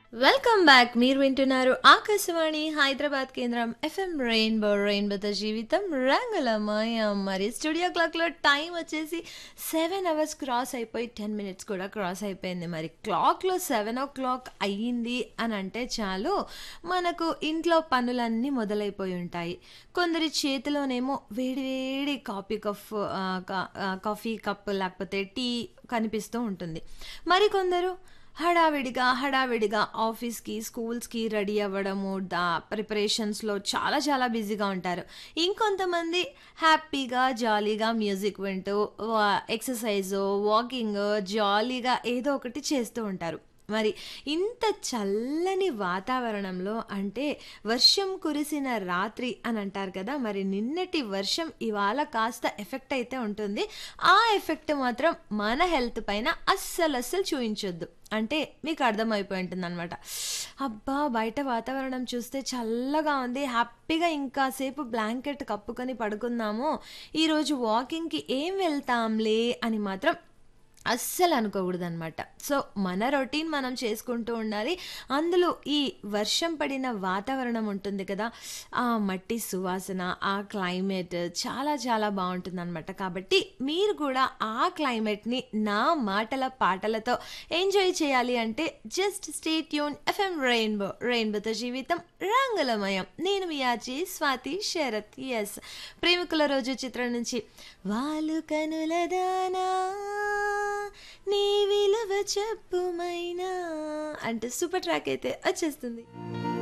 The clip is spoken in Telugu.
వెల్కమ్ బ్యాక్ మీరు వింటున్నారు ఆకాశవాణి హైదరాబాద్ కేంద్రం ఎఫ్ఎం రెయిన్బో రెయిన్బోతో జీవితం రంగులమయం మరి స్టూడియో క్లాక్లో టైం వచ్చేసి సెవెన్ అవర్స్ క్రాస్ అయిపోయి టెన్ మినిట్స్ కూడా క్రాస్ అయిపోయింది మరి క్లాక్లో సెవెన్ ఓ క్లాక్ అయ్యింది అని అంటే చాలు మనకు ఇంట్లో పనులన్నీ మొదలైపోయి ఉంటాయి కొందరి చేతిలోనేమో వేడివేడి కాఫీ కప్ ఆ, కా- ఆ, కాఫీ కప్ లేకపోతే టీ కనిపిస్తూ ఉంటుంది మరికొందరు హడావిడిగా హడావిడిగా ఆఫీస్కి స్కూల్స్కి రెడీ అవ్వడము దా ప్రిపరేషన్స్లో చాలా చాలా బిజీగా ఉంటారు ఇంకొంతమంది హ్యాపీగా జాలీగా మ్యూజిక్ వింటూ ఎక్సర్సైజ్ వాకింగ్ జాలీగా ఏదో ఒకటి చేస్తూ ఉంటారు మరి ఇంత చల్లని వాతావరణంలో అంటే వర్షం కురిసిన రాత్రి అని అంటారు కదా మరి నిన్నటి వర్షం ఇవాళ కాస్త ఎఫెక్ట్ అయితే ఉంటుంది ఆ ఎఫెక్ట్ మాత్రం మన హెల్త్ పైన అస్సలు అస్సలు చూపించొద్దు అంటే మీకు అర్థమైపోయి ఉంటుంది అనమాట అబ్బా బయట వాతావరణం చూస్తే చల్లగా ఉంది హ్యాపీగా ఇంకాసేపు బ్లాంకెట్ కప్పుకొని పడుకుందాము ఈరోజు వాకింగ్కి ఏం వెళ్తాంలే అని మాత్రం అస్సలు అనుకోకూడదు అనమాట సో మన రొటీన్ మనం చేసుకుంటూ ఉండాలి అందులో ఈ వర్షం పడిన వాతావరణం ఉంటుంది కదా ఆ మట్టి సువాసన ఆ క్లైమేట్ చాలా చాలా బాగుంటుంది అనమాట కాబట్టి మీరు కూడా ఆ క్లైమేట్ని నా మాటల పాటలతో ఎంజాయ్ చేయాలి అంటే just stay tune FM rainbow రెయిన్బోతో జీవితం రంగులమయం నేను మీ ఆచి స్వాతి శరత్ ఎస్ ప్రేమికుల రోజు చిత్రం నుంచి వాళ్ళు కనుల దానా నీ విలువ చెప్పుమైనా అంటే సూపర్ ట్రాక్ అయితే వచ్చేస్తుంది